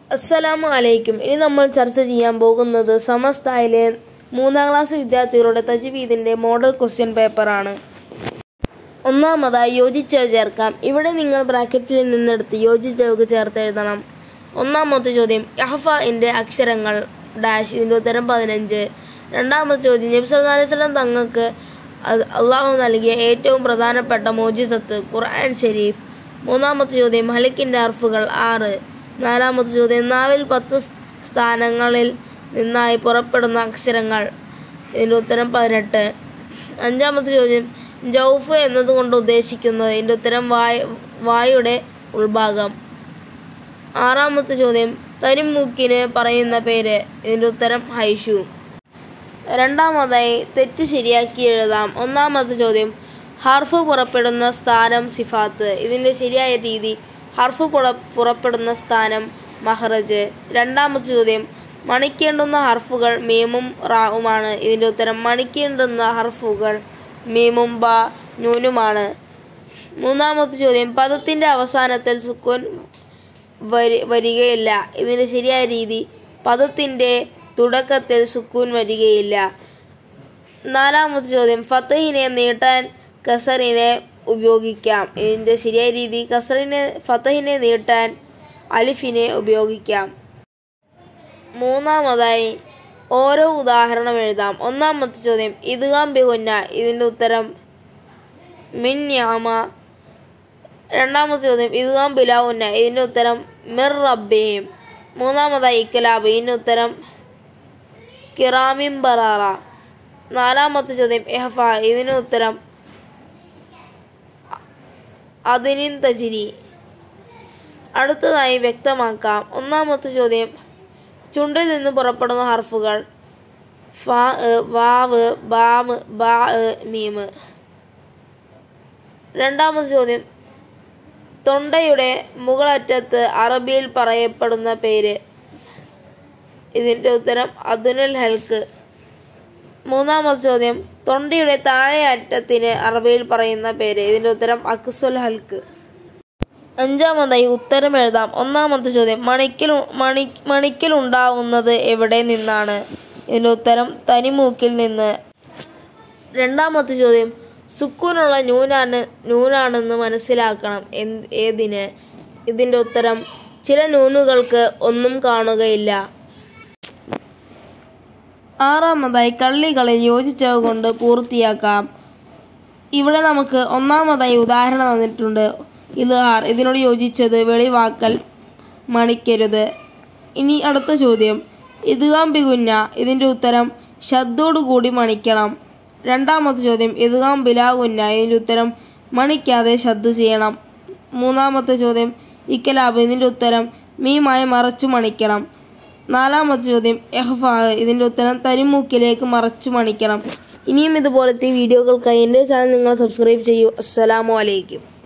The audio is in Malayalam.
അസ്സലാമു അലൈക്കും ഇനി നമ്മൾ ചർച്ച ചെയ്യാൻ പോകുന്നത് സമസ്തായിലെ മൂന്നാം ക്ലാസ് വിദ്യാർത്ഥികളുടെ തജ്വീദിന്റെ മോഡൽ ക്വസ്റ്റ്യൻ പേപ്പറാണ് ഒന്നാമതായി യോജിച്ചവ ചേർക്കാം ഇവിടെ നിങ്ങൾ ബ്രാക്കറ്റിൽ നിന്നെടുത്ത് യോജിച്ചവക്ക് ചേർത്ത് എഴുതണം ഒന്നാമത്തെ ചോദ്യം യഹഫിന്റെ അക്ഷരങ്ങൾ ഡാഷ് ഇതിന്റെ ഉത്തരം പതിനഞ്ച് രണ്ടാമത്തെ ചോദ്യം നബി സല്ലല്ലാഹു അലൈഹി വസല്ലം തങ്ങൾക്ക് അത് അള്ളാഹു നൽകിയ ഏറ്റവും പ്രധാനപ്പെട്ട മോജിസത്ത് ഖുർആൻ ഷരീഫ് മൂന്നാമത്തെ ചോദ്യം മലിക്കിന്റെ അർഫുകൾ ആറ് നാലാമത്തെ ചോദ്യം നാവിൽ പത്ത് സ്ഥാനങ്ങളിൽ നിന്നായി പുറപ്പെടുന്ന അക്ഷരങ്ങൾ ഇതിന്റെ ഉത്തരം പതിനെട്ട് അഞ്ചാമത്തെ ചോദ്യം ജൗഫ് എന്നതുകൊണ്ട് ഉദ്ദേശിക്കുന്നത് ഇതിന്റെ ഉത്തരം വായ വായുടെ ഉൾഭാഗം ആറാമത്തെ ചോദ്യം തരിമൂക്കിന് പറയുന്ന പേര് ഇതിന്റെ ഉത്തരം ഹൈഷു രണ്ടാമതായി തെറ്റ് ശരിയാക്കി എഴുതാം ഒന്നാമത്തെ ചോദ്യം ഹർഫ് പുറപ്പെടുന്ന സ്ഥാനം സിഫാത്ത് ഇതിന്റെ ശരിയായ രീതി ഹർഫ് പുറ പുറപ്പെടുന്ന സ്ഥാനം മഹ്റജ് രണ്ടാമത്തെ ചോദ്യം മണിക്കേണ്ടുന്ന ഹർഫുകൾ മീമും റാവുമാണ് ഇതിന്റെ ഉത്തരം മണിക്കേണ്ടുന്ന ഹർഫുകൾ മീമും ബ നൂനുമാണ് മൂന്നാമത്തെ ചോദ്യം പദത്തിന്റെ അവസാനത്തിൽ സുക്കൂൻ വരി വരികയില്ല ഇതിന്റെ ശരിയായ രീതി പദത്തിന്റെ തുടക്കത്തിൽ സുക്കൂൻ വരികയില്ല നാലാമത്തെ ചോദ്യം ഫത്തഹിനെ നീട്ടാൻ കസറിനെ ഉപയോഗിക്കാം ഇതിന്റെ ശരിയായ രീതി കസറിനെ ഫത്തഹിനെ നീട്ടാൻ അലിഫിനെ ഉപയോഗിക്കാം മൂന്നാമതായി ഓരോ ഉദാഹരണം എഴുതാം ഒന്നാമത്തെ ചോദ്യം ഇദ്ഗാം ബിഗുന്ന ഇതിന്റെ ഉത്തരം മിൻയാമ രണ്ടാമത്തെ ചോദ്യം ഇദ്ഗാം ബിലാവുന്ന ഇതിന്റെ ഉത്തരം മിർ റബ്ബിഹിം മൂന്നാമതായി ഇക്കലാബ് ഇതിന്റെ ഉത്തരം കിറാമിം ബറാറ നാലാമത്തെ ചോദ്യം എഹഫ ഇതിന് ഉത്തരം അതിനിൻ തജിരി അടുത്തതായി വ്യക്തമാക്കാം ഒന്നാമത്തെ ചോദ്യം ചുണ്ടിൽ നിന്ന് പുറപ്പെടുന്ന ഹർഫുകൾ ഫ വാവ് ബാമ് ബാ മീമ് രണ്ടാമത്തെ ചോദ്യം തൊണ്ടയുടെ മുകളറ്റത്ത് അറബിയിൽ പറയപ്പെടുന്ന പേര് ഇതിന്റെ ഉത്തരം അതുനൽ ഹൽക്ക് മൂന്നാമത്തെ ചോദ്യം തൊണ്ടയുടെ താഴെ അറ്റത്തിന് അറബിയിൽ പറയുന്ന പേര് ഇതിന്റെ ഉത്തരം അക്സുൽ ഹൽക്ക് അഞ്ചാമതായി ഉത്തരം എഴുതാം ഒന്നാമത്തെ ചോദ്യം മണിക്കൽ മണി മണിക്കൽ ഉണ്ടാവുന്നത് എവിടെ നിന്നാണ് ഇതിന്റെ ഉത്തരം തനിമൂക്കിൽ നിന്ന് രണ്ടാമത്തെ ചോദ്യം സുക്കൂനുള്ള നൂനാണ് നൂനാണെന്ന് മനസ്സിലാക്കണം എന്ത് ഏതിന് ഇതിന്റെ ഉത്തരം ചില നൂനുകൾക്ക് ഒന്നും കാണുകയില്ല ആറാമതായി കള്ളികളിൽ യോജിച്ചവ കൊണ്ട് പൂർത്തിയാക്കാം ഇവിടെ നമുക്ക് ഒന്നാമതായി ഉദാഹരണം തന്നിട്ടുണ്ട് ഇൽഹാർ ഇതിനോട് യോജിച്ചത് വെളിവാക്കൽ മണിക്കരുത് ഇനി അടുത്ത ചോദ്യം ഇദ്ഗാം ബിഗുന്ന ഇതിൻ്റെ ഉത്തരം ശബ്ദോടുകൂടി മണിക്കണം രണ്ടാമത്തെ ചോദ്യം ഇദ്ഗാം ബിലാഗുന്ന ഇതിൻ്റെ ഉത്തരം മണിക്കാതെ ശബ്ദ ചെയ്യണം മൂന്നാമത്തെ ചോദ്യം ഇക്കലാബ് ഇതിൻ്റെ ഉത്തരം മീമായി മറച്ചു മണിക്കണം നാലാമത്തെ ചോദ്യം എഹ്ഫാ ഇതിൻ്റെ ഉത്തരം തരിമൂക്കിലേക്ക് മറച്ചു മണിക്കണം ഇനിയും ഇതുപോലത്തെ വീഡിയോകൾക്കായി എൻ്റെ ചാനൽ നിങ്ങൾ സബ്സ്ക്രൈബ് ചെയ്യൂ അസ്സലാമു അലൈക്കും